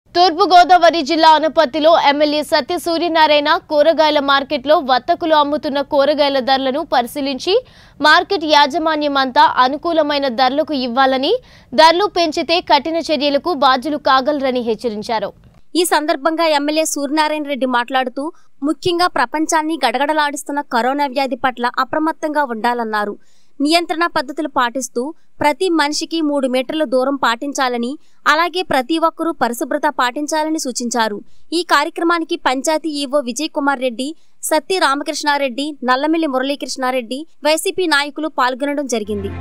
తూర్పుగోదావరి జిల్లా అనుపత్తిలో ఎమ్మెల్యే సత్య సూర్యనారాయణ కూరగాయల మార్కెట్లో వర్తకులు అమ్ముతున్న కూరగాయల ధరలను పరిశీలించి మార్కెట్ యాజమాన్యం అంతా అనుకూలమైన ధరలకు ఇవ్వాలని ధరలు పెంచితే కఠిన చర్యలకు బాధ్యులు కాగలరని హెచ్చరించారు ఈ సందర్భంగా ఎమ్మెల్యే సూర్యనారాయణ రెడ్డి మాట్లాడుతూ ముఖ్యంగా ప్రపంచాన్ని గడగడలాడిస్తున్న కరోనా వ్యాధి పట్ల అప్రమత్తంగా ఉండాలన్నారు నియంత్రణ పద్ధతులు పాటిస్తూ ప్రతి మనిషికి మూడు మీటర్ల దూరం పాటించాలని అలాగే ప్రతి ఒక్కరూ పరిశుభ్రత పాటించాలని సూచించారు ఈ కార్యక్రమానికి పంచాయతీ ఈవో విజయ్ కుమార్ రెడ్డి సత్తి రామకృష్ణారెడ్డి నల్లమిల్లి మురళీకృష్ణారెడ్డి వైసీపీ నాయకులు పాల్గొనడం జరిగింది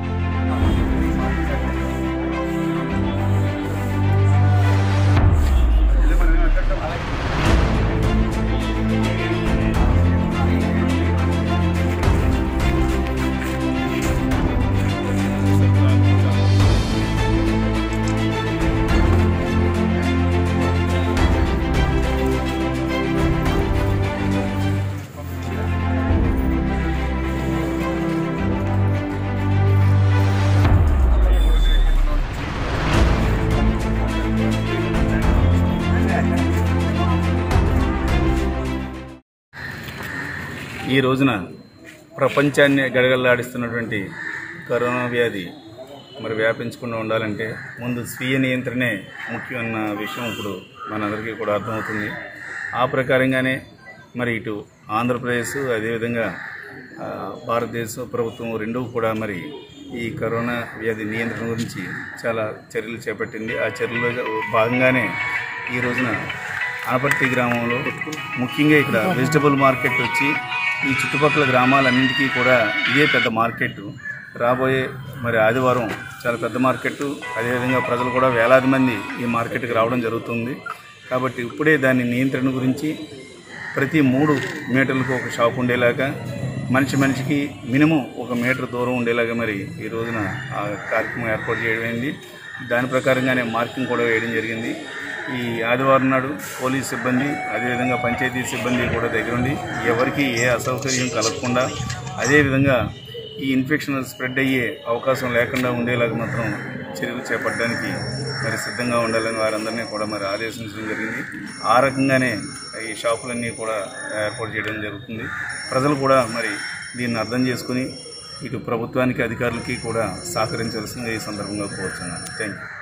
ఈ రోజున ప్రపంచాన్ని గడగడలాడిస్తున్నటువంటి కరోనా వ్యాధి మరి వ్యాపించకుండా ఉండాలంటే ముందు స్వీయ నియంత్రణే ముఖ్యమన్న విషయం ఇప్పుడు మనందరికీ కూడా అర్థమవుతుంది ఆ ప్రకారంగానే మరి ఇటు ఆంధ్రప్రదేశ్ అదేవిధంగా ఆ, భారతదేశ ప్రభుత్వం రెండూ కూడా మరి ఈ కరోనా వ్యాధి నియంత్రణ గురించి చాలా చర్యలు చేపట్టింది ఆ చర్యల్లో భాగంగానే ఈ రోజున అనపర్తి గ్రామంలో ముఖ్యంగా ఇక్కడ వెజిటబుల్ మార్కెట్ వచ్చి ఈ చుట్టుపక్కల గ్రామాలన్నింటికీ కూడా ఇదే పెద్ద మార్కెట్ రాబోయే మరి ఆదివారం చాలా పెద్ద మార్కెట్ అదేవిధంగా ప్రజలు కూడా వేలాది మంది ఈ మార్కెట్కి రావడం జరుగుతుంది కాబట్టి ఇప్పుడే దాని నియంత్రణ గురించి ప్రతి మూడు మీటర్లకు ఒక షాప్ ఉండేలాగా మనిషి మనిషికి మినిమం ఒక మీటర్ దూరం ఉండేలాగా మరి ఈ రోజున ఆ కార్యక్రమం ఏర్పాటు చేయడమైంది దాని ప్రకారంగానే మార్కింగ్ కూడా వేయడం జరిగింది ఈ ఆదివారం నాడు పోలీస్ సిబ్బంది అదేవిధంగా పంచాయతీ సిబ్బంది కూడా దగ్గరుండి ఎవరికి ఏ అసౌకర్యం కలగకుండా అదేవిధంగా ఈ ఇన్ఫెక్షన్ స్ప్రెడ్ అయ్యే అవకాశం లేకుండా ఉండేలాగా మాత్రం చర్యలు చేపట్టడానికి మరి సిద్ధంగా ఉండాలని వారందరినీ కూడా మరి ఆదేశించడం జరిగింది ఆ రకంగానే ఈ షాపులన్నీ కూడా ఏర్పాటు చేయడం జరుగుతుంది ప్రజలు కూడా మరి దీన్ని అర్థం చేసుకుని ఇటు ప్రభుత్వానికి అధికారులకి కూడా సహకరించాల్సిందిగా ఈ సందర్భంగా కోరుతున్నాను థ్యాంక్ యూ